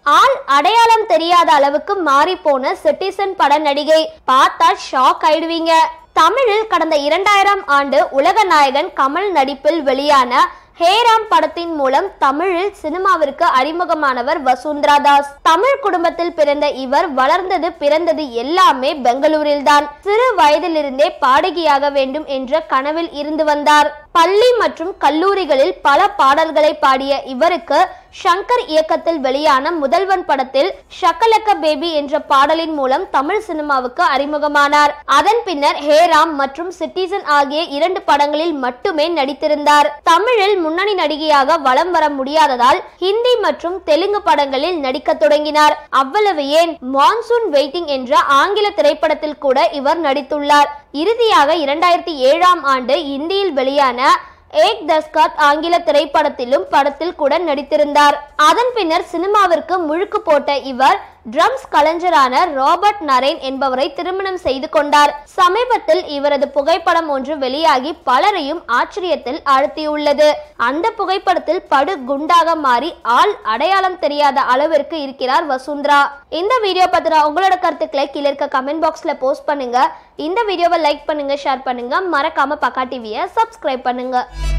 ஆள் அடையாளம் தெரியாத அளவுக்கு மாறி போன சிட்டிசன் பட நடிகை பார்த்தா ஷாக் ஆயிடுவீங்க தமிழில் கடந்த இரண்டாயிரம் ஆண்டு உலக நாயகன் கமல் நடிப்பில் வெளியான ஹேராம் படத்தின் மூலம் தமிழில் சினிமாவிற்கு அறிமுகமானவர் வசுந்தரா தாஸ் தமிழ் குடும்பத்தில் பிறந்த இவர் வளர்ந்தது பிறந்தது எல்லாமே பெங்களூரில்தான் சிறு வயதிலிருந்தே பாடகியாக வேண்டும் என்ற கனவில் இருந்து வந்தார் பள்ளி மற்றும் கல்லூரிகளில் பல பாடல்களை பாடிய இவருக்கு ஷங்கர் இயக்கத்தில் வெளியான முதல்வன் படத்தில் ஷக்கலக்க பேபி என்ற பாடலின் மூலம் தமிழ் சினிமாவுக்கு அறிமுகமானார் அதன் பின்னர் ஹேராம் மற்றும் சிட்டிசன் ஆகிய இரண்டு படங்களில் மட்டுமே நடித்திருந்தார் தமிழில் முன்னணி நடிகையாக வலம் வர முடியாததால் ஹிந்தி மற்றும் தெலுங்கு படங்களில் நடிக்க தொடங்கினார் அவ்வளவு ஏன் மான்சூன் வெயிட்டிங் என்ற ஆங்கில திரைப்படத்தில் கூட இவர் நடித்துள்ளார் இறுதியாக இரண்டாயிரத்தி ஏழாம் ஆண்டு இந்தியில் வெளியான ஏக் தஸ்கத் ஆங்கில திரைப்படத்திலும் படத்தில் கூட நடித்திருந்தார் அதன் பின்னர் சினிமாவிற்கு முழுக்கு போட்ட இவர் ட்ரம்ஸ் கலைஞரான ராபர்ட் நரேன் என்பவரை திருமணம் செய்து கொண்டார் சமீபத்தில் இவரது புகைப்படம் ஒன்று வெளியாகி பலரையும் ஆச்சரியத்தில் ஆழ்த்தியுள்ளது அந்த புகைப்படத்தில் படு குண்டாக மாறி ஆள் அடையாளம் தெரியாத அளவிற்கு இருக்கிறார் வசுந்தரா இந்த வீடியோ பத்தின உங்களோட கருத்துக்களை கீழே இருக்க கமெண்ட் பாக்ஸ்ல போஸ்ட் பண்ணுங்க இந்த வீடியோவை லைக் பண்ணுங்க ஷேர் பண்ணுங்க மறக்காம பக்கா டிவியை சப்ஸ்கிரைப் பண்ணுங்க